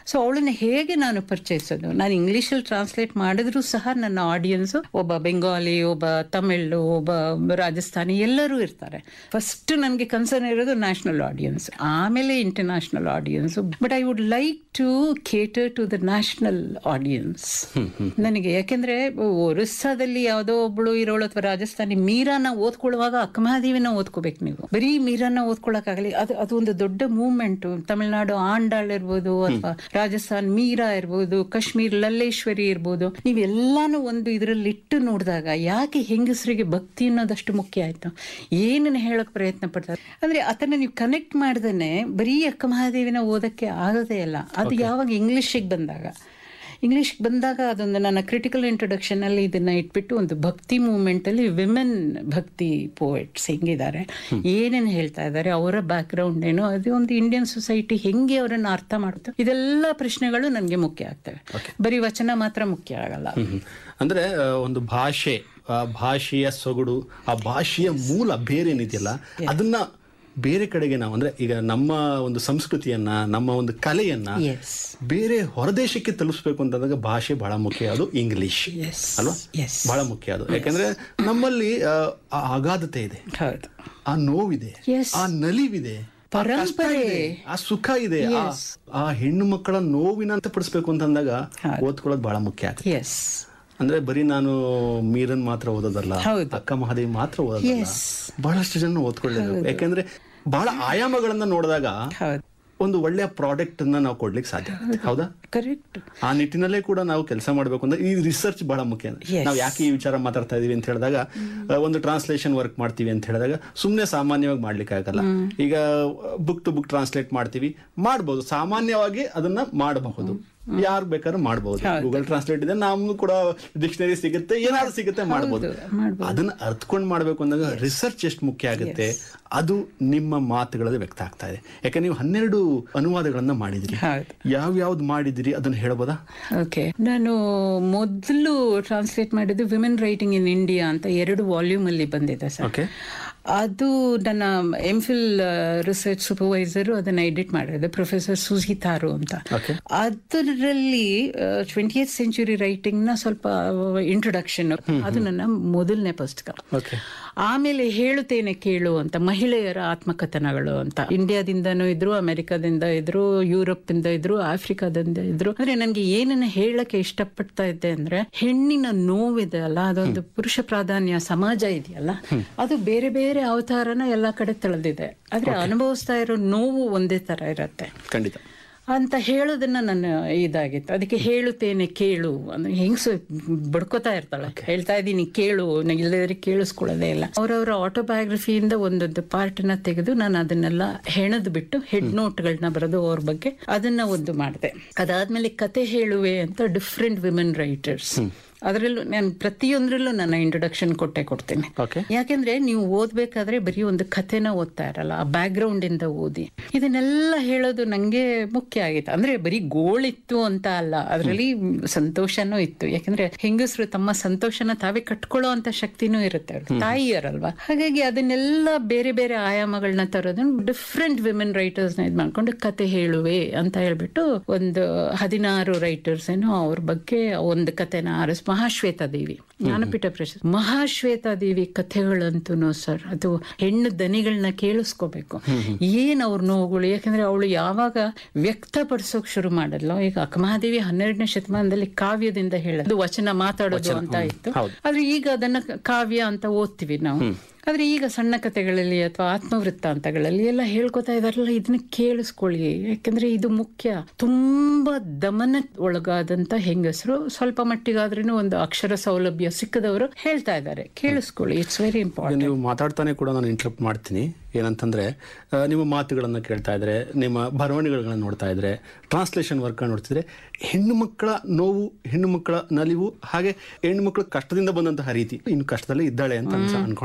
So ಅವಳನ್ನ ಹೇಗೆ ನಾನು ಪರಿಚಯಿಸೋದು ನಾನು ಇಂಗ್ಲಿಷಲ್ಲಿ ಟ್ರಾನ್ಸ್ಲೇಟ್ ಮಾಡಿದ್ರು ಸಹ ನನ್ನ ಆಡಿಯನ್ಸ್ ಒಬ್ಬ ಬೆಂಗಾಲಿ ಒಬ್ಬ ತಮಿಳ್ ಒಬ್ಬ ರಾಜಸ್ಥಾನಿ ಎಲ್ಲರೂ ಇರ್ತಾರೆ ಫಸ್ಟ್ ನನಗೆ ಕನ್ಸರ್ನ್ ಇರೋದು ನ್ಯಾಷನಲ್ ಆಡಿಯನ್ಸ್ ಆಮೇಲೆ international audience but I would like to cater to the national audience ನನಗೆ ಯಾಕೆಂದ್ರೆ ಒರಿಸ್ಸಾದಲ್ಲಿ ಯಾವುದೋ ಒಬ್ಳು ಇರೋಳು ಅಥವಾ ರಾಜಸ್ಥಾನಿ ಮೀರಾನ ಓದ್ಕೊಳ್ಳುವಾಗ ಅಕ್ಕಮಹಾದೇವಿನ ಓದ್ಕೋಬೇಕು ನೀವು ಬರೀ ಮೀರಾನ ಓದ್ಕೊಳಕ್ಕಾಗಲಿ ಅದು ಅದು ಒಂದು ದೊಡ್ಡ ಮೂವ್ಮೆಂಟ್ ತಮಿಳ್ನಾಡು ಆಂಡಾಳ್ ಇರ್ಬೋದು ಅಥವಾ ರಾಜಸ್ಥಾನ್ ಮೀರಾ ಇರ್ಬೋದು ಕಾಶ್ಮೀರ್ ಲಲ್ಲೇಶ್ವರಿ ಇರ್ಬೋದು ನೀವೆಲ್ಲಾನು ಒಂದು ಇದರಲ್ಲಿ ಇಟ್ಟು ನೋಡಿದಾಗ ಯಾಕೆ ಹೆಂಗಸರಿಗೆ ಭಕ್ತಿ ಅನ್ನೋದಷ್ಟು ಮುಖ್ಯ ಆಯ್ತು ಏನನ್ನ ಹೇಳಕ್ ಪ್ರಯತ್ನ ಪಡ್ತಾರೆ ಅಂದ್ರೆ ಅದನ್ನ ನೀವು ಕನೆಕ್ಟ್ ಮಾಡ್ದೇನೆ ಬರೀ ಅಕ್ಕ ಮಹಾದೇವಿನ ಓದಕ್ಕೆ ಆಗೋದೇ ಇಲ್ಲ ಅದು ಯಾವಾಗ ಇಂಗ್ಲಿಷಿಗೆ ಬಂದಾಗ ಇಂಗ್ಲಿಷ್ಗೆ ಬಂದಾಗ ಅದೊಂದು ನನ್ನ ಕ್ರಿಟಿಕಲ್ ಇಂಟ್ರೊಡಕ್ಷನ್ ಅಲ್ಲಿ ಇದನ್ನ ಇಟ್ಬಿಟ್ಟು ಒಂದು ಭಕ್ತಿ ಮೂವ್ಮೆಂಟ್ ಅಲ್ಲಿ ವಿಮೆನ್ ಭಕ್ತಿ ಪೋಯೆಟ್ಸ್ ಹೆಂಗಿದ್ದಾರೆ ಏನೇನು ಹೇಳ್ತಾ ಇದ್ದಾರೆ ಅವರ ಬ್ಯಾಕ್ ಗ್ರೌಂಡ್ ಏನು ಅದು ಒಂದು ಇಂಡಿಯನ್ ಸೊಸೈಟಿ ಹೆಂಗೆ ಅವರನ್ನ ಅರ್ಥ ಮಾಡುತ್ತೆ ಇದೆಲ್ಲ ಪ್ರಶ್ನೆಗಳು ನನಗೆ ಮುಖ್ಯ ಆಗ್ತವೆ ಬರೀ ವಚನ ಮಾತ್ರ ಮುಖ್ಯ ಆಗಲ್ಲ ಹ್ಮ್. ಅಂದ್ರೆ ಆ, ಒಂದು ಭಾಷೆ ಆ ಭಾಷೆಯ ಸೊಗಡು ಆ ಭಾಷೆಯ ಮೂಲ ಬೇರೇನಿದೆಯಲ್ಲ ಅದನ್ನ ಬೇರೆ ಕಡೆಗೆ ನಾವು ಅಂದ್ರೆ ಈಗ ನಮ್ಮ ಒಂದು ಸಂಸ್ಕೃತಿಯನ್ನ ನಮ್ಮ ಒಂದು ಕಲೆಯನ್ನ ಎಸ್ ಬೇರೆ ಹೊರದೇಶಕ್ಕೆ ತಲುಪಿಸ್ಬೇಕು ಅಂತಂದಾಗ ಭಾಷೆ ಬಹಳ ಮುಖ್ಯ ಅದು ಇಂಗ್ಲಿಷ್ ಎಸ್ ಅಲ್ವಾ ಎಸ್ ಬಹಳ ಮುಖ್ಯ ಅದು ಯಾಕಂದ್ರೆ ನಮ್ಮಲ್ಲಿ ಆ, ಆ ಅಗಾಧತೆ ಇದೆ ಹೌದು ಆ ನೋವಿದೆ Yes. ಆ ನಲಿವಿದೆ ಆ ಕಷ್ಟ ಪರಂಪರೆ. ಇದೆ, ಆ ಸುಖ ಇದೆ ಆ- ಆ ಹೆಣ್ಣು ಮಕ್ಕಳ ನೋವಿನ ಅಂತ ಪಡಿಸ್ಬೇಕು ಅಂತಂದಾಗ ಓದ್ಕೊಳ್ಳೋದು ಬಹಳ ಮುಖ್ಯ ಆಗುತ್ತೆ ಎಸ್ ಅಂದ್ರೆ ಬರೀ ನಾನು ಮೀರನ್ ಮಾತ್ರ ಓದೋದಲ್ಲ ಹೌದು. ಅಕ್ಕ ಮಹಾದೇವಿ ಮಾತ್ರ ಓದೋದಲ್ಲ Yes. ಬಹಳಷ್ಟು ಜನ ಓದ್ಕೊಳ್ಳೇಬೇಕು ಯಾಕಂದ್ರೆ ಬಹಳ ಆಯಾಮಗಳನ್ನ ನೋಡಿದಾಗ ಹೌದು ಒಂದು ಒಳ್ಳೆಯ ಪ್ರಾಡಕ್ಟ್ ಅನ್ನ ನಾವು ಕೊಡ್ಲಿಕ್ಕೆ ಸಾಧ್ಯ ಆಗುತ್ತೆ ಹೌದಾ ಕರೆಕ್ಟ್ ಆ ನಿಟ್ಟಿನಲ್ಲೇ ಕೂಡ ನಾವು ಕೆಲಸ ಮಾಡಬೇಕು ಅಂದ್ರೆ ಈ ರಿಸರ್ಚ್ ಬಹಳ ಮುಖ್ಯ Yes. ನಾವು ಯಾಕೆ ಈ ವಿಚಾರ ಮಾತಾಡ್ತಾ ಇದೀವಿ ಅಂತ ಹೇಳಿದಾಗ ಆ, ಒಂದು ಟ್ರಾನ್ಸ್ಲೇಷನ್ ವರ್ಕ್ ಮಾಡ್ತೀವಿ ಅಂತ ಹೇಳಿದಾಗ ಸುಮ್ಮನೆ ಸಾಮಾನ್ಯವಾಗಿ ಮಾಡ್ಲಿಕ್ಕೆ ಆಗಲ್ಲ ಈಗ ಬುಕ್ ಟು ಬುಕ್ ಟ್ರಾನ್ಸ್ಲೇಟ್ ಮಾಡ್ತೀವಿ ಮಾಡ್ಬೋದು ಸಾಮಾನ್ಯವಾಗಿ ಅದನ್ನ ಮಾಡಬಹುದು ಯಾರು ಬೇಕಾದ್ರೂ ಮಾಡಬಹುದು ಗೂಗಲ್ ಟ್ರಾನ್ಸ್ಲೇಟ್ ಇದೆ ನಮ್ಗೂ ಕೂಡ ಡಿಕ್ಷನರಿ ಸಿಗುತ್ತೆ ಏನಾದ್ರು ಸಿಗುತ್ತೆ ಮಾಡಬಹುದು ಮಾಡ್ಬೋದು. ಅದನ್ನ ಅರ್ಥಕೊಂಡು ಮಾಡ್ಬೇಕು ಅಂದಾಗ ರಿಸರ್ಚ್ ಎಷ್ಟು ಮುಖ್ಯ ಆಗುತ್ತೆ ಅದು ನಿಮ್ಮ ಮಾತುಗಳಲ್ಲಿ ವ್ಯಕ್ತ ಆಗ್ತಾ ಇದೆ ಯಾಕಂದ್ರೆ ನೀವು ಹನ್ನೆರಡು ಅನುವಾದಗಳನ್ನ ಮಾಡಿದ್ರಿ ಹೌದು ಯಾವ ಯಾವ್ದು ಮಾಡಿದಿರಿ ಅದನ್ನ ಹೇಳ್ಬೋದಾ ಓಕೆ ನಾನು ಮೊದಲು ಟ್ರಾನ್ಸ್ಲೇಟ್ ಮಾಡಿದ್ದು ವಿಮೆನ್ ರೈಟಿಂಗ್ ಇನ್ ಇಂಡಿಯಾ ಅಂತ ಎರಡು ವಾಲ್ಯೂಮ್ ಅಲ್ಲಿ ಬಂದಿದೆ ಸರ್ ಓಕೆ ಅದು ನನ್ನ ಎಂ ಫಿಲ್ ರಿಸರ್ಚ್ ಸೂಪರ್ವೈಸರ್ ಅದನ್ನ ಎಡಿಟ್ ಮಾಡಿದೆ ಪ್ರೊಫೆಸರ್ ಸುಜಿ ತಾರು ಅಂತ Okay. ಅದರಲ್ಲಿ ಟ್ವೆಂಟಿ ಸೆಂಚುರಿ ರೈಟಿಂಗ್ ನ ಸ್ವಲ್ಪ ಇಂಟ್ರೊಡಕ್ಷನ್ ಅದು ನನ್ನ ಮೊದಲನೇ ಪುಸ್ತಕ ಓಕೆ ಆಮೇಲೆ ಹೇಳುತ್ತೇನೆ ಕೇಳು ಅಂತ ಮಹಿಳೆಯರ ಆತ್ಮಕಥನಗಳು ಅಂತ ಇಂಡಿಯಾದಿಂದನೂ ಇದ್ರು ಅಮೆರಿಕಾದಿಂದ ಇದ್ರು ಯುರೋಪ್ ಇಂದ ಇದ್ರು ಆಫ್ರಿಕಾದಿಂದ ಇದ್ರು ಅಂದ್ರೆ ನನ್ಗೆ ಏನನ್ನ ಹೇಳಕ್ಕೆ ಇಷ್ಟಪಡ್ತಾ ಇದ್ದೆ ಅಂದ್ರೆ ಹೆಣ್ಣಿನ ನೋವಿದೆ ಅಲ್ಲ ಅದೊಂದು ಪುರುಷ ಪ್ರಾಧಾನ್ಯ ಸಮಾಜ ಇದೆಯಲ್ಲ ಅದು ಬೇರೆ ಬೇರೆ ಅವತಾರನ ಎಲ್ಲಾ ಕಡೆ ತಳೆದಿದೆ ಆದ್ರೆ ಅನುಭವಿಸ್ತಾ ಇರೋ ನೋವು ಒಂದೇ ತರ ಇರತ್ತೆ ಖಂಡಿತ ಅಂತ ಹೇಳೋದನ್ನ ನನ್ನ ಇದಾಗಿತ್ತು ಅದಕ್ಕೆ ಹೇಳುತ್ತೇನೆ ಕೇಳು ಅಂದ್ರೆ ಹೆಂಗ್ಸು ಬಡ್ಕೋತಾ ಇರ್ತಾಳೆ ಹೇಳ್ತಾ ಇದ್ದೀನಿ ಕೇಳು ಇಲ್ಲದ್ರೆ ಕೇಳಿಸ್ಕೊಳ್ಳೋದೇ ಇಲ್ಲ ಅವರವರ ಆಟೋಬಯೋಗ್ರಫಿಯಿಂದ ಒಂದೊಂದು ಪಾರ್ಟ್ ನ ತೆಗೆದು ನಾನು ಅದನ್ನೆಲ್ಲ ಹೆಣದ್ ಬಿಟ್ಟು ಹೆಡ್ ನೋಟ್ಗಳನ್ನ ಬರೆದು ಅವ್ರ ಬಗ್ಗೆ ಅದನ್ನ ಒಂದು ಮಾಡಿದೆ ಅದಾದ್ಮೇಲೆ ಕತೆ ಹೇಳುವೆ ಅಂತ ಡಿಫ್ರೆಂಟ್ ವಿಮೆನ್ ರೈಟರ್ಸ್ ಅದರಲ್ಲೂ ನಾನು ಪ್ರತಿಯೊಂದರಲ್ಲೂ ನನ್ನ ಇಂಟ್ರೊಡಕ್ಷನ್ ಕೊಟ್ಟೆ ಕೊಡ್ತೀನಿ ಓಕೆ ಯಾಕೆಂದ್ರೆ ನೀವು ಓದ್ಬೇಕಾದ್ರೆ ಬರೀ ಒಂದು ಕಥೆನ ಓದ್ತಾ ಇರಲ್ಲ ಆ ಬ್ಯಾಕ್ ಗ್ರೌಂಡ್ ಇಂದ ಓದಿ ಇದನ್ನೆಲ್ಲ ಹೇಳೋದು ನಂಗೆ ಮುಖ್ಯ ಆಗಿತ್ತು ಅಂದ್ರೆ ಬರೀ ಗೋಳಿತ್ತು ಅಂತ ಅಲ್ಲ ಅದರಲ್ಲಿ ಸಂತೋಷನೂ ಇತ್ತು ಯಾಕಂದ್ರೆ ಹೆಂಗಸರು ತಮ್ಮ ಸಂತೋಷನ ತಾವೇ ಕಟ್ಕೊಳ್ಳೋ ಅಂತ ಶಕ್ತಿನೂ ಇರುತ್ತೆ ಅವ್ರಿಗೆ. ತಾಯಿಯರಲ್ವಾ ಹಾಗಾಗಿ ಅದನ್ನೆಲ್ಲ ಬೇರೆ ಬೇರೆ ಆಯಾಮಗಳನ್ನ ತರೋದನ್ನ ಡಿಫ್ರೆಂಟ್ ವಿಮೆನ್ ರೈಟರ್ಸ್ ನ ಇದ್ ಮಾಡ್ಕೊಂಡು ಕತೆ ಹೇಳುವೆ ಅಂತ ಹೇಳ್ಬಿಟ್ಟು ಒಂದು ಹದಿನಾರು ರೈಟರ್ಸ್ ಏನೋ ಅವ್ರ ಬಗ್ಗೆ ಒಂದು ಕತೆನ ಆರಿಸ್ ಮಹಾಶ್ವೇತಾ ದೇವಿ ಜ್ಞಾನಪೀಠ ಪ್ರಶಸ್ತಿ ಮಹಾಶ್ವೇತಾ ದೇವಿ ಕಥೆಗಳಂತೂ ಸರ್ ಅದು ಹೆಣ್ಣು ದನಿಗಳನ್ನ ಕೇಳಿಸ್ಕೋಬೇಕು ಏನ್ ಅವ್ರ ನೋವುಗಳು ಯಾಕಂದ್ರೆ ಅವಳು ಯಾವಾಗ ವ್ಯಕ್ತಪಡಿಸೋಕ್ ಶುರು ಮಾಡಲ್ಲ ಈಗ ಅಕ್ಕಮಹಾದೇವಿ ಹನ್ನೆರಡನೇ ಶತಮಾನದಲ್ಲಿ ಕಾವ್ಯದಿಂದ ಹೇಳೋದು ವಚನ ಮಾತಾಡೋದು ಅಂತ ಇತ್ತು ಆದ್ರೆ ಈಗ ಅದನ್ನ ಕಾವ್ಯ ಅಂತ ಓದ್ತೀವಿ ನಾವು ಆದ್ರೆ ಈಗ ಸಣ್ಣ ಕಥೆಗಳಲ್ಲಿ ಅಥವಾ ಆತ್ಮವೃತ್ತಾಂತಗಳಲ್ಲಿ ಎಲ್ಲ ಹೇಳ್ಕೊತಾ ಇದಾರಲ್ಲ ಇದನ್ನ ಕೇಳಿಸ್ಕೊಳ್ಳಿ ಯಾಕಂದ್ರೆ ಇದು ಮುಖ್ಯ ತುಂಬಾ ದಮನ ಒಳಗಾದಂತ ಹೆಂಗಸರು ಸ್ವಲ್ಪ ಮಟ್ಟಿಗಾದ್ರೂ ಒಂದು ಅಕ್ಷರ ಸೌಲಭ್ಯ ಸಿಕ್ಕದವರು ಹೇಳ್ತಾ ಇದ್ದಾರೆ ಕೇಳಿಸ್ಕೊಳ್ಳಿ ಇಟ್ಸ್ ವೆರಿ ಇಂಪಾರ್ಟೆಂಟ್ ನೀವು ಮಾತಾಡ್ತಾನೆ ಕೂಡ ನಾನು ಇಂಟರಪ್ಟ್ ಮಾಡ್ತೀನಿ ಏನಂತಂದ್ರೆ ಆ, ನಿಮ್ಮ ಮಾತುಗಳನ್ನ ಕೇಳ್ತಾ ಇದ್ರೆ ನಿಮ್ಮ ಬರವಣಿಗೆಗಳನ್ನ ನೋಡ್ತಾ ಇದ್ರೆ ಟ್ರಾನ್ಸ್ಲೇಷನ್ ವರ್ಕ್ ನೋಡ್ತಿದ್ರೆ ಹೆಣ್ಣು ಮಕ್ಕಳ ನೋವು ಹೆಣ್ಣು ಮಕ್ಕಳ ನಲಿವು ಹಾಗೆ ಹೆಣ್ಣು ಮಕ್ಕಳ ಕಷ್ಟದಿಂದ ಬಂದಂತಹ ರೀತಿ ಇನ್ನು ಕಷ್ಟದಲ್ಲಿ ಇದ್ದಾಳೆ ಅಂತ ಅನ್ಸ ಅನ್ಕೋಣ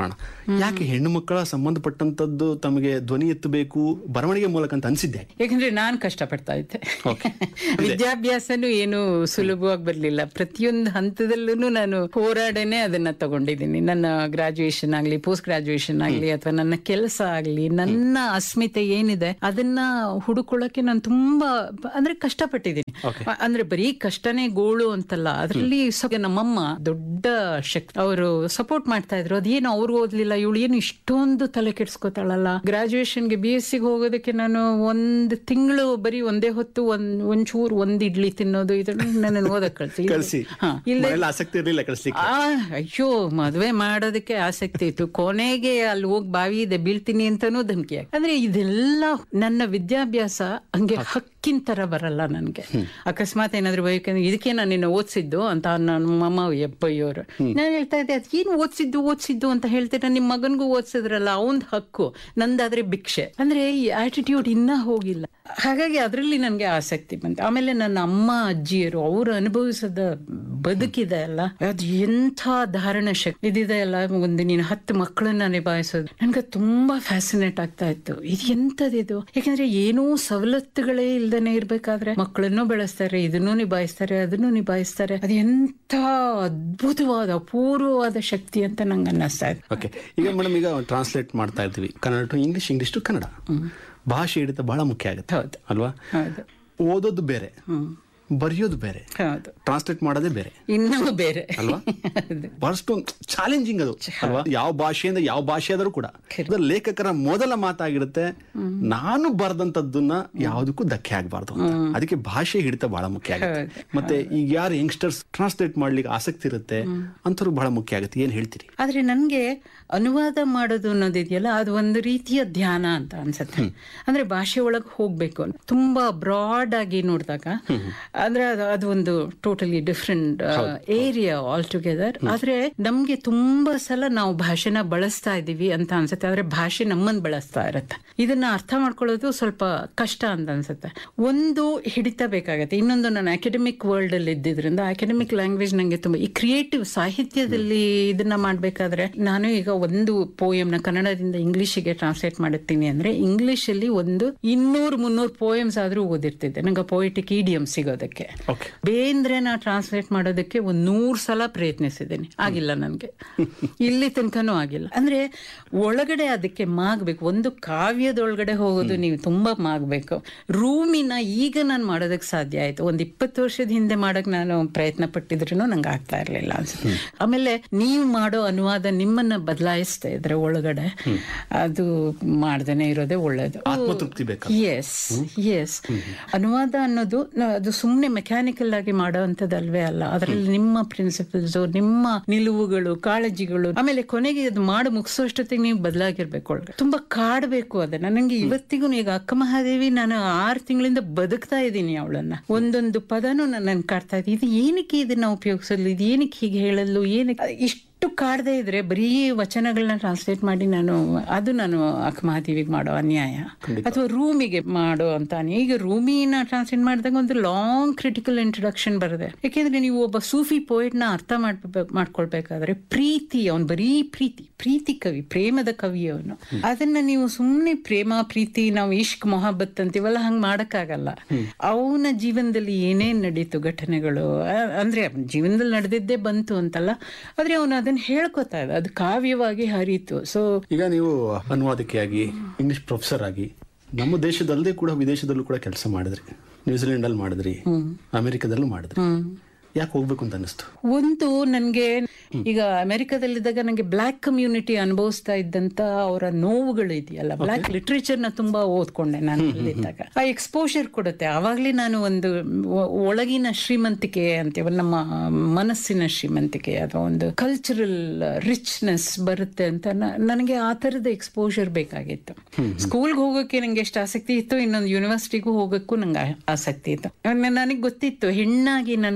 ಯಾಕೆ ಹೆಣ್ಣು ಮಕ್ಕಳ ಸಂಬಂಧಪಟ್ಟಂತದ್ದು ತಮಗೆ ಧ್ವನಿ ಎತ್ತಬೇಕು ಬರವಣಿಗೆ ಮೂಲಕ ಅಂತ ಅನ್ಸಿದ್ದೆ ಯಾಕಂದ್ರೆ ನಾನ್ ಕಷ್ಟಪಡ್ತಾ ಇದ್ದೆ Okay. ವಿದ್ಯಾಭ್ಯಾಸನೂ ಏನು ಸುಲಭವಾಗಿ ಬರ್ಲಿಲ್ಲ ಪ್ರತಿಯೊಂದು ಹಂತದಲ್ಲೂ ನಾನು ಹೋರಾಡನೆ ಅದನ್ನ ತಗೊಂಡಿದ್ದೀನಿ ನನ್ನ ಗ್ರಾಜುಯೇಷನ್ ಆಗ್ಲಿ ಪೋಸ್ಟ್ ಗ್ರಾಜುಯೇಷನ್ ಆಗ್ಲಿ ಅಥವಾ ನನ್ನ ಕೆಲಸ ಆಗ್ಲಿ ನನ್ನ ಅಸ್ಮಿತೆ ಏನಿದೆ ಅದನ್ನ ಹುಡುಕೊಳ್ಳಕ್ಕೆ ನಾನು ತುಂಬಾ ಅಂದ್ರೆ ಕಷ್ಟಪಟ್ಟಿದ್ದೀನಿ ಅ- ಅಂದ್ರೆ ಬರೀ ಕಷ್ಟನೇ ಗೋಳು ಅಂತಲ್ಲ ಅದರಲ್ಲಿ ಸ್ವಲ್ಪ ನಮ್ಮಮ್ಮ ದೊಡ್ಡ ಶಕ್ತಿ ಅವರು ಸಪೋರ್ಟ್ ಮಾಡ್ತಾ ಇದ್ರು ಅದೇನು ಅವ್ರು ಓದ್ಲಿಲ್ಲ ಇವಳು ಏನು ಇಷ್ಟೊಂದು ತಲೆ ಕೆಡ್ಸ್ಕೊತಾಳಲ್ಲ ಗ್ರಾಜುಯೇಷನ್ಗೆ ಬಿ ಎಸ್ ಸಿಗೆ ಹೋಗೋದಕ್ಕೆ ನಾನು ಒಂದ್ ತಿಂಗಳು ಬರೀ ಒಂದೇ ಹೊತ್ತು ಒಂದ್ ಒಂಚೂರು ಒಂದ್ ಇಡ್ಲಿ ತಿನ್ನೋದು ಇದನ್ನ ನನ್ನ ಓದಕ್ ಕಳ್ಸಿ ಕಳ್ಸಿ ಹಾ ಇಲ್ಲ ಮನೇಲಿ ಆಸಕ್ತಿ ಇರ್ಲಿಲ್ಲ ಕಳಿಸ್ಲಿಕ್ಕೆ ಆ ಅಯ್ಯೋ ಮದ್ವೆ ಮಾಡೋದಕ್ಕೆ ಆಸಕ್ತಿ ಇತ್ತು ಕೊನೆಗೆ ಅಲ್ಲಿ ಹೋಗಿ ಬಾವಿ ಇದೆ ಬೀಳ್ತೀನಿ ಅಂತಾನೂ ಧಮಕಿ ಹಾಕಿ. ಅಂದ್ರೆ ಇದೆಲ್ಲ ನನ್ನ ವಿದ್ಯಾಭ್ಯಾಸ ಹಂಗೆ ಹಕ್ಕಿನ ತರ ಬರಲ್ಲ ನನ್ಗೆ ಅಕಸ್ಮಾತ್ ಏನಾದ್ರು ಬೇಕಂದ್ರೆ ಇದಕ್ಕೆ ನಾನು ನಿನ್ನ ಓದಿಸಿದ್ದು ಅಂತ ನನ್ನ ಮಮ್ಮ ಎಪ್ಪಯ್ಯೋರು ನಾನು ಹೇಳ್ತಾ ಇದ್ದೆ ಅದೇನು ಓದಿಸಿದ್ದು ಓದಿಸಿದ್ದು ಅಂತ ಹೇಳ್ತೀರ ನಿಮ್ಮ ಮಗನ್ಗೂ ಓದಿಸಿದ್ರಲ್ಲ ಅವನ್ ಹಕ್ಕು ನಂದಾದ್ರೆ ಭಿಕ್ಷೆ ಅಂದ್ರೆ ಈ ಆಟಿಟ್ಯೂಡ್ ಇನ್ನ ಹೋಗಿಲ್ಲ ಹಾಗಾಗಿ ಅದರಲ್ಲಿ ನನಗೆ ಆಸಕ್ತಿ ಬಂತು ಆಮೇಲೆ ನನ್ನ ಅಮ್ಮ ಅಜ್ಜಿಯರು ಅವರು ಅನುಭವಿಸದ ಬದುಕಿದೆ ಅಲ್ಲ ಅದು ಎಂಥ ಧಾರಣ ಶಕ್ತಿ ಇದಿದೆ ಅಲ್ಲ ಒಂದು ನೀನು ಹತ್ತು ಮಕ್ಕಳನ್ನ ನಿಭಾಯಿಸೋದು ನನ್ಗೆ ತುಂಬಾ ಫ್ಯಾಸಿನೇಟ್ ಆಗ್ತಾ ಇತ್ತು ಇದು ಎಂಥದಿದು ಯಾಕಂದ್ರೆ ಏನೂ ಸವಲತ್ತುಗಳೇ ಇಲ್ದೇನೆ ಇರ್ಬೇಕಾದ್ರೆ ಮಕ್ಕಳನ್ನು ಬೆಳೆಸ್ತಾರೆ ಇದನ್ನು ನಿಭಾಯಿಸ್ತಾರೆ ಅದನ್ನು ನಿಭಾಯಿಸ್ತಾರೆ ಅದು ಎಂಥ ಅದ್ಭುತವಾದ ಅಪೂರ್ವವಾದ ಶಕ್ತಿ ಅಂತ ನಂಗೆ ಅನ್ನಿಸ್ತಾ ಇತ್ತು ಓಕೆ ಈಗ ಮೇಡಮ್ ಈಗ ಟ್ರಾನ್ಸ್ಲೇಟ್ ಮಾಡ್ತಾ ಇರ್ತೀವಿ Kannada to English English to Kannada ಭಾಷೆ ಹಿಡಿತ ಬಹಳ ಮುಖ್ಯ ಆಗುತ್ತೆ ಹೌದು ಅಲ್ವಾ ಹೌದು ಓದೋದು ಬೇರೆ ಬರೆಯೋದು ಬೇರೆ ಹೌದು ಟ್ರಾನ್ಸ್ಲೇಟ್ ಮಾಡೋದೇ ಬೇರೆ ಇನ್ನೂ ಬೇರೆ ಅಲ್ವಾ ಹೌದು. ಬಹಳಷ್ಟು ಚಾಲೆಂಜಿಂಗ್ ಅದು ಅಲ್ವಾ ಯಾವ ಭಾಷೆಯಿಂದ ಯಾವ ಭಾಷೆ ಆದರೂ ಕೂಡ ಅದು ಲೇಖಕರ ಮೊದಲ ಮಾತಾಗಿರುತ್ತೆ ನಾನು ಬರೆದಂತದ್ದನ್ನ ಯಾವುದಕ್ಕೂ ಧಕ್ಕೆ ಆಗ್ಬಾರ್ದು ಅಂತ ಅದಕ್ಕೆ ಭಾಷೆ ಹಿಡಿತ ಬಹಳ ಮುಖ್ಯ ಆಗುತ್ತೆ ಮತ್ತೆ ಈಗ ಯಾರು ಯಂಗ್ಸ್ಟರ್ಸ್ ಟ್ರಾನ್ಸ್ಲೇಟ್ ಮಾಡ್ಲಿಕ್ಕೆ ಆಸಕ್ತಿ ಇರುತ್ತೆ ಅಂತವ್ರು ಬಹಳ ಮುಖ್ಯ ಆಗುತ್ತೆ ಏನ್ ಹೇಳ್ತೀರಿ ಆದ್ರೆ ನನ್ಗೆ ಅನುವಾದ ಮಾಡೋದು ಅನ್ನೋದಿದೆಯಲ್ಲ ಅದು ಒಂದು ರೀತಿಯ ಧ್ಯಾನ ಅಂತ ಅನ್ಸುತ್ತೆ ಅಂದ್ರೆ ಭಾಷೆ ಒಳಗೆ ಹೋಗ್ಬೇಕು ತುಂಬಾ ಬ್ರಾಡ್ ಆಗಿ ನೋಡಿದಾಗ ಅಂದ್ರೆ ಅದು ಅದು ಒಂದು totally different area altogether ಆದ್ರೆ ನಮ್ಗೆ ತುಂಬಾ ಸಲ ನಾವು ಭಾಷೆನ ಬಳಸ್ತಾ ಇದೀವಿ ಅಂತ ಅನ್ಸುತ್ತೆ ಆದ್ರೆ ಭಾಷೆ ನಮ್ಮನ್ನ ಬಳಸ್ತಾ ಇರತ್ತೆ ಇದನ್ನ ಅರ್ಥ ಮಾಡ್ಕೊಳ್ಳೋದು ಸ್ವಲ್ಪ ಕಷ್ಟ ಅಂತ ಅನ್ಸುತ್ತೆ ಒಂದು ಹಿಡಿತ ಬೇಕಾಗತ್ತೆ ಇನ್ನೊಂದು ನಾನು ಅಕಾಡೆಮಿಕ್ ವರ್ಲ್ಡ್ ಅಲ್ಲಿ ಇದ್ದಿದ್ರಿಂದ ಅಕಾಡೆಮಿಕ್ ಲ್ಯಾಂಗ್ವೇಜ್ ನಂಗೆ ತುಂಬಾ ಈ ಕ್ರಿಯೇಟಿವ್ ಸಾಹಿತ್ಯದಲ್ಲಿ ಇದನ್ನ ಮಾಡ್ಬೇಕಾದ್ರೆ ನಾನು ಈಗ ಒಂದು poem ನ ಕನ್ನಡದಿಂದ ಇಂಗ್ಲಿಷಿಗೆ ಟ್ರಾನ್ಸ್ಲೇಟ್ ಮಾಡುತ್ತೀನಿ ಅಂದ್ರೆ ಇಂಗ್ಲಿಷ್ ಅಲ್ಲಿ ಒಂದು ಇನ್ನೂರು ಮುನ್ನೂರು ಪೋಯಮ್ಸ್ ಆದ್ರೂ ಓದಿರ್ತಿದ್ದೆ ನಂಗೆ ಪೊಯಿಟಿಕ್ ಇಡಿಯಂ ಸಿಗೋದಕ್ಕೆ ಓಕೆ ಬೇಂದ್ರೆನ ಟ್ರಾನ್ಸ್ಲೇಟ್ ಮಾಡೋದಕ್ಕೆ ಒಂದ್ ನೂರ್ ಸಲ ಪ್ರಯತ್ನಿಸಿದ್ದೀನಿ ಆಗಿಲ್ಲ ನನ್ಗೆ ಇಲ್ಲಿ ತನಕನೂ ಆಗಿಲ್ಲ ಅಂದ್ರೆ ಒಳಗಡೆ ಅದಕ್ಕೆ ಮಾಗ್ಬೇಕು ಒಂದು ಕಾವ್ಯದೊಳಗಡೆ ಹೋಗೋದು ನೀವು ತುಂಬಾ ಮಾಗ್ಬೇಕು ರೂಮಿನ ಈಗ ನಾನು ಮಾಡೋದಕ್ಕೆ ಸಾಧ್ಯ ಆಯ್ತು ಒಂದ್ ಇಪ್ಪತ್ತು ವರ್ಷದ ಹಿಂದೆ ಮಾಡಕ್ ನಾನು ಪ್ರಯತ್ನ ಪಟ್ಟಿದ್ರು ನಂಗೆ ಆಗ್ತಾ ಇರ್ಲಿಲ್ಲ ಅನ್ಸುತ್ತೆ ಆಮೇಲೆ ನೀವು ಮಾಡೋ ಅನುವಾದ ನಿಮ್ಮನ್ನ ಬದಲಾಯಿಸ್ತಾ ಇದ್ರೆ ಒಳಗಡೆ ಅದು ಮಾಡ್ದೇನೆ ಇರೋದೇ ಒಳ್ಳೇದು ಆತ್ಮತೃಪ್ತಿ ಬೇಕು ಎಸ್ ಎಸ್ ಅನುವಾದ ಅನ್ನೋದು ನ- ಅದು ಸುಮ್ಮನೆ ಮೆಕ್ಯಾನಿಕಲ್ ಆಗಿ ಮಾಡೋವಂಥದ್ದಲ್ವೇ ಅಲ್ಲ ಅದರಲ್ಲಿ ನಿಮ್ಮ ಪ್ರಿನ್ಸಿಪಲ್ಸ್ ನಿಮ್ಮ ನಿಲುವುಗಳು ಕಾಳಜಿಗಳು ಆಮೇಲೆ ಕೊನೆಗೆ ಅದು ಮಾಡಿ ಮುಗಿಸೋಷ್ಟೊತ್ತಿಗೆ ನೀವು ಬದಲಾಗಿರ್ಬೇಕು ಒಳಗೆ ತುಂಬಾ ಕಾಡ್ಬೇಕು ಅದನ್ನ ನನಗೆ ಇವತ್ತಿಗೂ ಈಗ ಅಕ್ಕ ಮಹಾದೇವಿ ನಾನು ಆರು ತಿಂಗಳಿಂದ ಬದುಕ್ತಾ ಇದ್ದೀನಿ ಅವಳನ್ನ ಒಂದೊಂದು ಪದನೂ ನನ್ನ ಕಾಡ್ತಾ ಇದೆ ಇದು ಏನಕ್ಕೆ ಇದನ್ನ ಉಪಯೋಗಿಸಲು ಇದು ಏನಕ್ಕೆ ಹೀಗೆ ಹೇಳಲು ಏನಕ್ಕೆ ಇಷ್ಟು ಕಾಡದೆ ಇದ್ರೆ ಬರೀ ವಚನಗಳನ್ನ ಟ್ರಾನ್ಸ್ಲೇಟ್ ಮಾಡಿ ನಾನು ಅದು ನಾನು ಅಕ್ಕಮಹಾದೇವಿಗೆ ಮಾಡೋ ಅನ್ಯಾಯ ಅಥವಾ ರೂಮಿಗೆ ಮಾಡೋ ಅಂತ ಅನ್ಯಾಯ. ಈಗ ರೂಮಿನ ಟ್ರಾನ್ಸ್ಲೇಟ್ ಮಾಡಿದಾಗ ಒಂದು ಲಾಂಗ್ ಕ್ರಿಟಿಕಲ್ ಇಂಟ್ರೊಡಕ್ಷನ್ ಬರುತ್ತೆ ಯಾಕೆಂದ್ರೆ ನೀವು ಒಬ್ಬ ಸೂಫಿ poet ನ ಅರ್ಥ ಮಾಡ್ಬೇಕು ಮಾಡ್ಕೊಳ್ಬೇಕಾದ್ರೆ ಪ್ರೀತಿ ಅವನು ಬರೀ ಪ್ರೀತಿ ಪ್ರೀತಿ ಕವಿ ಪ್ರೇಮದ ಕವಿ ಅವನು ಅದನ್ನ ನೀವು ಸುಮ್ಮನೆ ಪ್ರೇಮ ಪ್ರೀತಿ ನಾವು ಇಷ್ಕ್ ಮೊಹಬ್ಬತ್ ಅಂತೀವಲ್ಲ ಹಂಗ್ ಮಾಡಕ್ಕಾಗಲ್ಲ ಅವನ ಜೀವನದಲ್ಲಿ ಏನೇನ್ ನಡೀತು ಘಟನೆಗಳು ಆ- ಅಂದ್ರೆ ಅವ್ನ್ ಜೀವನದಲ್ಲಿ ನಡೆದಿದ್ದೇ ಬಂತು ಅಂತಲ್ಲ ಆದ್ರೆ ಅವನು ಅದನ್ನ ಹೇಳ್ಕೊತಾ ಇದ್ದ ಅದು ಕಾವ್ಯವಾಗಿ ಹರಿತು ಸೊ ಈಗ ನೀವು ಅನುವಾದಕಿಯಾಗಿ ಇಂಗ್ಲಿಷ್ ಪ್ರೊಫೆಸರ್ ಆಗಿ ನಮ್ಮ ದೇಶದಲ್ಲದೆ ಕೂಡ ವಿದೇಶದಲ್ಲೂ ಕೂಡ ಕೆಲಸ ಮಾಡಿದ್ರಿ ನ್ಯೂಜಿಲೆಂಡ್ ಅಲ್ಲಿ ಮಾಡಿದ್ರಿ ಅಮೆರಿಕದಲ್ಲೂ ಮಾಡಿದ್ರಿ ಯಾಕೆ ಹೋಗ್ಬೇಕು ಅಂತ ಅನಿಸ್ತು ಒಂದು ನನ್ಗೆ ಈಗ ಅಮೆರಿಕದಲ್ಲಿದ್ದಾಗ ನಂಗೆ ಬ್ಲ್ಯಾಕ್ ಕಮ್ಯುನಿಟಿ ಅನುಭವಿಸ್ತಾ ಇದ್ದಂತ ಅವರ ನೋವುಗಳು ಇದೆಯಲ್ಲ ಬ್ಲ್ಯಾಕ್ ಲಿಟ್ರೇಚರ್ ನ ತುಂಬಾ ಓದ್ಕೊಂಡೆ ನಾನು ಅಲ್ಲಿದ್ದಾಗ ಆ ಎಕ್ಸ್ಪೋಷರ್ ಕೊಡುತ್ತೆ ಆವಾಗ್ಲೇ ನಾನು ಒಂದು ಒ- ಒಳಗಿನ ಶ್ರೀಮಂತಿಕೆ ಅಂತೀವ ನಮ್ಮ ಮನಸ್ಸಿನ ಶ್ರೀಮಂತಿಕೆ ಅಥವಾ ಒಂದು ಕಲ್ಚರಲ್ ರಿಚ್ನೆಸ್ ಬರುತ್ತೆ ಅಂತ ನ- ನನಗೆ ಆ ತರದ ಎಕ್ಸ್ಪೋಷರ್ ಬೇಕಾಗಿತ್ತು ಸ್ಕೂಲ್ಗೆ ಹೋಗೋಕೆ ನಂಗೆ ಎಷ್ಟು ಆಸಕ್ತಿ ಇತ್ತು ಇನ್ನೊಂದು ಯೂನಿವರ್ಸಿಟಿಗೂ ಹೋಗೋಕ್ಕೂ ನಂಗೆ ಆ- ಆಸಕ್ತಿ ಇತ್ತು ನನಗೆ ಗೊತ್ತಿತ್ತು ಹೆಣ್ಣಾಗಿ ನನಗೆ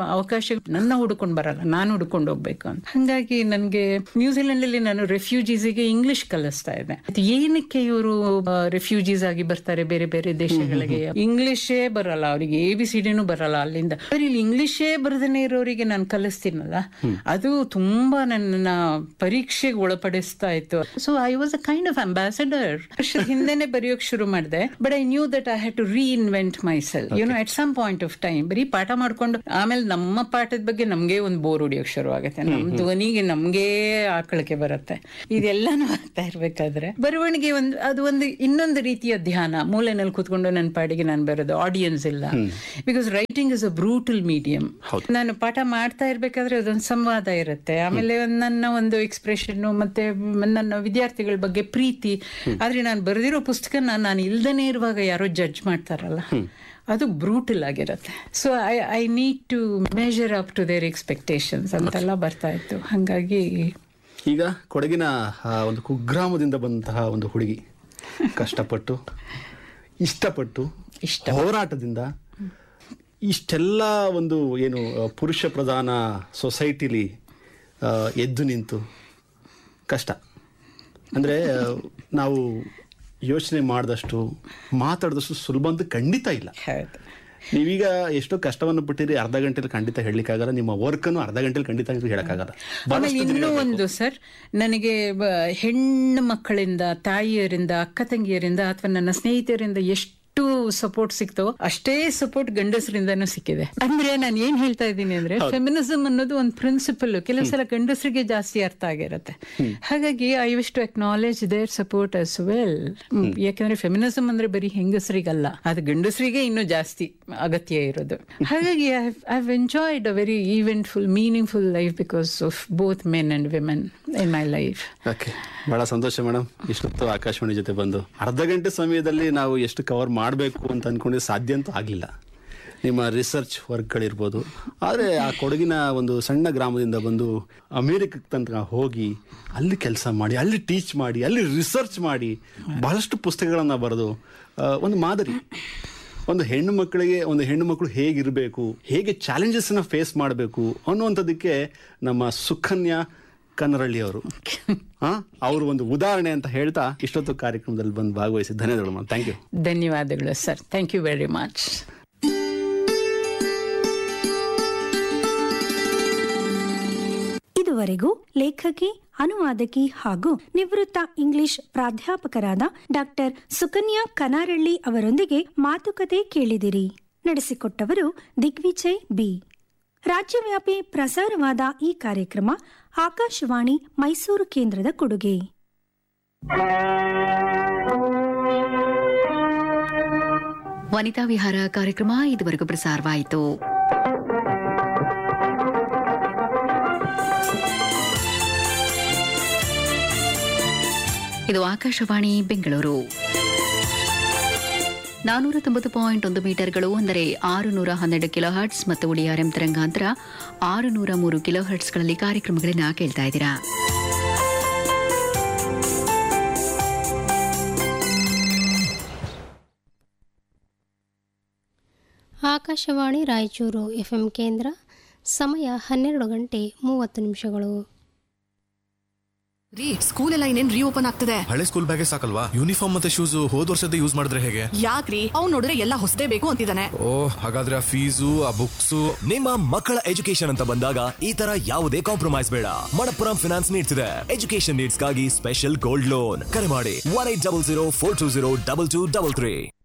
ಅವಕಾಶ ನನ್ನ ಹುಡ್ಕೊಂಡು ಬರಲ್ಲ ನಾನು ಹುಡ್ಕೊಂಡು ಹೋಗ್ಬೇಕು ಅಂತ ಹಂಗಾಗಿ ನನಗೆ ನ್ಯೂಜಿಲೆಂಡ್ ಅಲ್ಲಿ ನಾನು ರೆಫ್ಯೂಜೀಸಿಗೆ ಇಂಗ್ಲಿಷ್ ಕಲಿಸ್ತಾ ಇದ್ದೆ ಅದು ಏನಕ್ಕೆ ಇವರು ರೆಫ್ಯೂಜೀಸ್ ಆಗಿ ಬರ್ತಾರೆ ಬೇರೆ ಬೇರೆ ದೇಶಗಳಿಗೆ ಇಂಗ್ಲಿಷೇ ಬರಲ್ಲ ಅವರಿಗೆ ಎ ಬಿ ಸಿ ಡಿನೂ ಬರಲ್ಲ ಅಲ್ಲಿಂದ ಆದ್ರೆ ಇಲ್ಲಿ ಇಂಗ್ಲಿಷೇ ಬರದೇನೆ ಇರೋರಿಗೆ ನಾನು ಕಲಿಸ್ತೀನಲ್ಲ ಅದು ತುಂಬಾ ನನ್ನ ಪರೀಕ್ಷೆಗೆ ಒಳಪಡಿಸ್ತಾ ಇತ್ತು so I was a kind of ambassador ವರ್ಷದ ಹಿಂದೆನೆ ಬರೆಯೋಕ್ ಶುರು ಮಾಡಿದೆ but I knew that I had to reinvent myself you know at some point of time ಬರೀ ಪಾಠ ಮಾಡ್ಕೊಂಡು ಆಮೇಲೆ ನಮ್ಮ ಪಾಠದ ಬಗ್ಗೆ ನಮ್ಗೆ ಒಂದು ಬೋರ್ ಹೊಡಿಯೋಕ್ ಶುರು ಆಗುತ್ತೆ ನಮ್ ಧ್ವನಿಗೆ ನಮ್ಗೆ ಆಕಳಕ್ಕೆ ಬರುತ್ತೆ ಇದೆಲ್ಲಾನು ಆಗ್ತಾ ಇರ್ಬೇಕಾದ್ರೆ ಬರವಣಿಗೆ ಒಂದು ಅದು ಒಂದು ಇನ್ನೊಂದು ರೀತಿಯ ಧ್ಯಾನ ಮೂಲೆನಲ್ಲಿ ಕೂತ್ಕೊಂಡು ನನ್ನ ಪಾಡಿಗೆ ನಾನು ಬರೋದು ಆಡಿಯನ್ಸ್ ಇಲ್ಲ because writing is a brutal medium ನಾನು ಪಾಠ ಮಾಡ್ತಾ ಇರ್ಬೇಕಾದ್ರೆ ಅದೊಂದು ಸಂವಾದ ಇರುತ್ತೆ ಆಮೇಲೆ ಒಂದ್ ನನ್ನ ಒಂದು ಎಕ್ಸ್ಪ್ರೆಷನ್ ಮತ್ತೆ ನನ್ನ ವಿದ್ಯಾರ್ಥಿಗಳ ಬಗ್ಗೆ ಪ್ರೀತಿ ಆದ್ರೆ ನಾನು ಬರೆದಿರೋ ಪುಸ್ತಕನ ನಾನು ಇಲ್ದನೇ ಇರುವಾಗ ಯಾರೋ ಜಡ್ಜ್ ಮಾಡ್ತಾರಲ್ಲ ಅದು ಬ್ರೂಟಲ್ ಆಗಿರುತ್ತೆ so I I need to measure up to their expectations ಅಂತೆಲ್ಲ ಬರ್ತಾ ಇತ್ತು ಹಾಗಾಗಿ ಈಗ ಕೊಡಗಿನ ಆ, ಒಂದು ಕುಗ್ರಾಮದಿಂದ ಬಂದಂತಹ ಒಂದು ಹುಡುಗಿ ಕಷ್ಟಪಟ್ಟು ಇಷ್ಟಪಟ್ಟು ಇಷ್ಟ ಹೋರಾಟದಿಂದ ಇಷ್ಟೆಲ್ಲ ಒಂದು ಏನು ಆ, ಪುರುಷ ಪ್ರಧಾನ ಸೊಸೈಟಿಲಿ ಆ, ಎದ್ದು ನಿಂತು ಕಷ್ಟ ಅಂದರೆ ನಾವು ಯೋಚನೆ ಮಾಡಿದಷ್ಟು ಮಾತಾಡಿದಷ್ಟು ಸುಲಭ ಅಂತ ಖಂಡಿತ ಇಲ್ಲ ಹೌದು ನೀವೀಗ ಎಷ್ಟೋ ಕಷ್ಟವನ್ನು ಬಿಟ್ಟಿರಿ ಅರ್ಧ ಗಂಟೆಲಿ ಖಂಡಿತ ಹೇಳಲಿಕ್ಕಾಗಲ್ಲ ನಿಮ್ಮ ವರ್ಕನ್ನು ಅರ್ಧ ಗಂಟೆಲಿ ಖಂಡಿತ ಹೇಳಕ್ಕಾಗಲ್ಲ ಆಮೇಲೆ ಇನ್ನೂ ಒಂದು ಸರ್ ನನಗೆ ಬ- ಹೆಣ್ಣು ಮಕ್ಕಳಿಂದ ತಾಯಿಯರಿಂದ ಅಕ್ಕ ತಂಗಿಯರಿಂದ ಅಥವಾ ನನ್ನ ಸ್ನೇಹಿತರಿಂದ ಎಷ್ಟು ಸಪೋರ್ಟ್ ಸಿಕ್ತೋ ಅಷ್ಟೇ ಸಪೋರ್ಟ್ ಗಂಡಸರಿಂದನೂ ಸಿಕ್ಕಿದೆ ಅಂದ್ರೆ ನಾನು ಏನ್ ಹೇಳ್ತಾ ಇದ್ದೀನಿ ಅಂದ್ರೆ ಫೆಮಿನಿಸಮ್ ಅನ್ನೋದು ಒಂದು ಪ್ರಿನ್ಸಿಪಲ್ ಕೆಲವು ಸಲ ಗಂಡಸರಿಗೆ ಜಾಸ್ತಿ ಅರ್ಥ ಆಗಿರುತ್ತೆ ಹಾಗಾಗಿ I wish to acknowledge their support as well ಯಾಕಂದ್ರೆ ಫೆಮಿನಿಸಮ್ ಅಂದ್ರೆ ಬರೀ ಹೆಂಗಸರಿಗಲ್ಲ ಅದು ಗಂಡಸರಿಗೆ ಇನ್ನೂ ಜಾಸ್ತಿ ಅಗತ್ಯ ಇರೋದು ಹಾಗಾಗಿ I have enjoyed a very eventful meaningful life because of both men and women in my life okay ಬಹಳ ಸಂತೋಷ ಮೇಡಮ್ ಇಷ್ಟೊತ್ತು ಆಕಾಶವಾಣಿ ಜೊತೆ ಬಂದು ಅರ್ಧ ಗಂಟೆ ಸಮಯದಲ್ಲಿ ನಾವು ಎಷ್ಟು ಕವರ್ ಮಾಡಬೇಕು ಅಂತ ಅನ್ಕೊಂಡಿದ್ರೆ ಸಾಧ್ಯ ಅಂತೂ ಆಗಲಿಲ್ಲ ನಿಮ್ಮ ರಿಸರ್ಚ್ ವರ್ಕ್ಗಳಿರ್ಬೋದು ಆದರೆ ಆ ಕೊಡಗಿನ ಒಂದು ಸಣ್ಣ ಗ್ರಾಮದಿಂದ ಬಂದು ಅಮೇರಿಕಕ್ಕೆ ತನಕ ಹೋಗಿ ಅಲ್ಲಿ ಕೆಲಸ ಮಾಡಿ ಅಲ್ಲಿ ಟೀಚ್ ಮಾಡಿ ಅಲ್ಲಿ ರಿಸರ್ಚ್ ಮಾಡಿ ಬಹಳಷ್ಟು ಪುಸ್ತಕಗಳನ್ನು ಬರೆದು ಆ, ಒಂದು ಮಾದರಿ ಒಂದು ಹೆಣ್ಣು ಮಕ್ಕಳಿಗೆ ಒಂದು ಹೆಣ್ಣು ಮಕ್ಕಳು ಹೇಗಿರಬೇಕು ಹೇಗೆ ಚಾಲೆಂಜಸ್ನ ಫೇಸ್ ಮಾಡಬೇಕು ಅನ್ನುವಂಥದ್ದಕ್ಕೆ ನಮ್ಮ ಸುಕನ್ಯಾ ಕನ್ನರಳ್ಳಿ ಅವರು ಅವರು ಒಂದು ಉದಾಹರಣೆ ಅಂತ ಹೇಳ್ತಾ ಇಷ್ಟೊತ್ತು ಕಾರ್ಯಕ್ರಮದಲ್ಲಿ ಬಂದು ಭಾಗವಹಿಸಿ ಧನ್ಯವಾದಗಳು ಥ್ಯಾಂಕ್ ಯು ಧನ್ಯವಾದಗಳು sir thank you very much ಇದುವರೆಗೂ ಲೇಖಕಿ ಅನುವಾದಕಿ ಹಾಗೂ ನಿವೃತ್ತ ಇಂಗ್ಲಿಷ್ ಪ್ರಾಧ್ಯಾಪಕರಾದ ಡಾಕ್ಟರ್ ಸುಕನ್ಯಾ ಕನಾರಳ್ಳಿ ಅವರೊಂದಿಗೆ ಮಾತುಕತೆ ಕೇಳಿದಿರಿ ನಡೆಸಿಕೊಟ್ಟವರು ದಿಗ್ವಿಜಯ್ ಬಿ ರಾಜ್ಯವ್ಯಾಪಿ ಪ್ರಸಾರವಾದ ಈ ಕಾರ್ಯಕ್ರಮ ಆಕಾಶವಾಣಿ ಮೈಸೂರು ಕೇಂದ್ರದ ಕೊಡುಗೆ ವನಿತಾ ವಿಹಾರ ಕಾರ್ಯಕ್ರಮ ಇದುವರೆಗೂ ಪ್ರಸಾರವಾಯಿತು ಇದು ಆಕಾಶವಾಣಿ ಬೆಂಗಳೂರು ನಾನೂರ ತೊಂಬತ್ತು ಪಾಯಿಂಟ್ ಒಂದು ಮೀಟರ್ಗಳು ಅಂದರೆ ಆರು ನೂರ ಹನ್ನೆರಡು ಕಿಲೋ ಹರ್ಟ್ಸ್ ಮತ್ತು ಉಳಿಯಾರಂ ತರಂಗಾಂತರ ಆರು ನೂರ ಮೂರು ಕಿಲೋ ಹರ್ಟ್ಸ್ಗಳಲ್ಲಿ ಕಾರ್ಯಕ್ರಮಗಳನ್ನ ಕೇಳ್ತಾ ಇದ್ದೀರಾ ಆಕಾಶವಾಣಿ ರಾಯಚೂರು ಎಫ್ಎಂ ಕೇಂದ್ರ ಸಮಯ ಹನ್ನೆರಡು ಗಂಟೆ ಮೂವತ್ತು ನಿಮಿಷಗಳು ರೀ ಸ್ಕೂಲ್ ಎಲ್ಲ ಇನ್ನೇನ್ ರೀಓಪನ್ ಆಗ್ತದೆ ಹಳೆ ಸ್ಕೂಲ್ ಬ್ಯಾಗೇ ಸಾಕಲ್ವಾ ಯೂನಿಫಾರ್ಮ್ ಮತ್ತೆ ಶೂಸ್ ಹೋದ್ ವರ್ಷದ ಯೂಸ್ ಮಾಡಿದ್ರೆ ಹೇಗೆ ಯಾಕ್ರಿ ಅವ್ನ್ ನೋಡಿದ್ರೆ ಎಲ್ಲ ಹೊಸದೇ ಬೇಕು ಅಂತಿದ್ದಾನೆ ಓ ಹಾಗಾದ್ರೆ ಆ ಫೀಸು ಆ ಬುಕ್ಸು ನಿಮ್ಮ ಮಕ್ಕಳ ಎಜುಕೇಶನ್ ಅಂತ ಬಂದಾಗ ಈ ತರ ಯಾವುದೇ ಕಾಂಪ್ರಮೈಸ್ ಬೇಡ ಮಣಪ್ಪುರಂ ಫಿನಾನ್ಸ್ ನೀಡ್ತಿದೆ ಎಜುಕೇಶನ್ ನೀಡ್ಸ್ಗಾಗಿ ಸ್ಪೆಷಲ್ ಗೋಲ್ಡ್ ಲೋನ್ ಕರೆ ಮಾಡಿ one eight double zero four two zero double two double three